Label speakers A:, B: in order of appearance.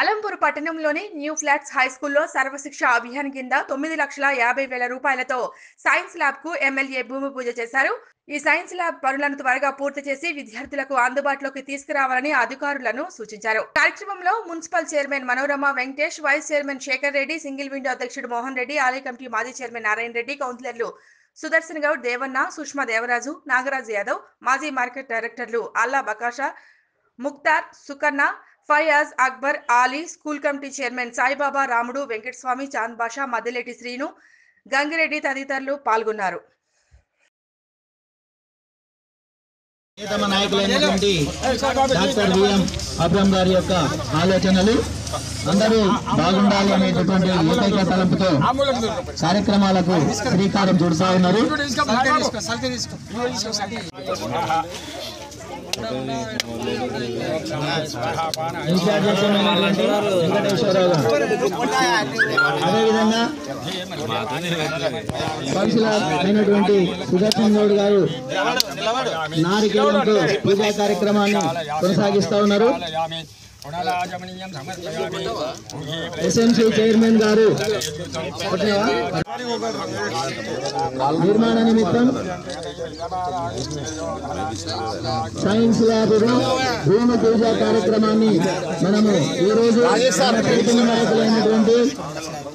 A: అలంపూర్ పట్టణంలోని new flats high స్కూల్లో సర్వశిక్ష అభియాన్ కింద తొమ్మిది లక్షల యాభై వేల రూపాయలతో సైన్స్ ల్యాబ్ కు ఎమ్మెల్యే భూమి పూజ చేశారు ఈ సైన్స్ ల్యాబ్ పనులను త్వరగా పూర్తి చేసి విద్యార్థులకు అందుబాటులోకి తీసుకురావాలని అధికారులను సూచించారు కార్యక్రమంలో municipal chairman Manorama Venkatesh vice chairman Sekhar Reddy single window అధ్యక్షుడు మోహన్ రెడ్డి ఆలయ కమిటీ మాజీ చైర్మన్ నారాయణ రెడ్డి కౌన్సిలర్లు సుదర్శన్ గౌడ్ దేవన్న సుష్మా దేవరాజు నాగరాజు యాదవ్ మాజీ market directors Allah Baksha Mukhtar Sukarna Fayaz Akbar Ali school committee chairman Saibaba Ramudu Venkataswamy Chand బాషా మద్దిలేటి శ్రీను గంగిరెడ్డి తదితరులు పాల్గొన్నారు
B: తమ నాయకులైనటువంటి డాక్టర్ విఎం అబ్రహం గారి యొక్క ఆలోచనలు అందరూ బాగుండాలి అనేటటువంటి ఏకైక తలంపుతో కార్యక్రమాలకు శ్రీకారం చుడుతా ఉన్నారు ఇన్ఛార్జ్ చేసినటువంటి వెంకటేశ్వరరావు గారు. అదేవిధంగా కౌన్సిలర్ అయినటువంటి సుదర్శన్ గౌడ్ గారు నారికేలంతో పూజా కార్యక్రమాన్ని కొనసాగిస్తా ఉన్నారు ఎస్ఎంసీ చైర్మన్ గారు నిర్మాణ నిమిత్తం సైన్స్ ల్యాబ్ భూమి పూజ కార్యక్రమాన్ని మనము ఈ రోజు మన చైతన్య నాయకులైనటువంటి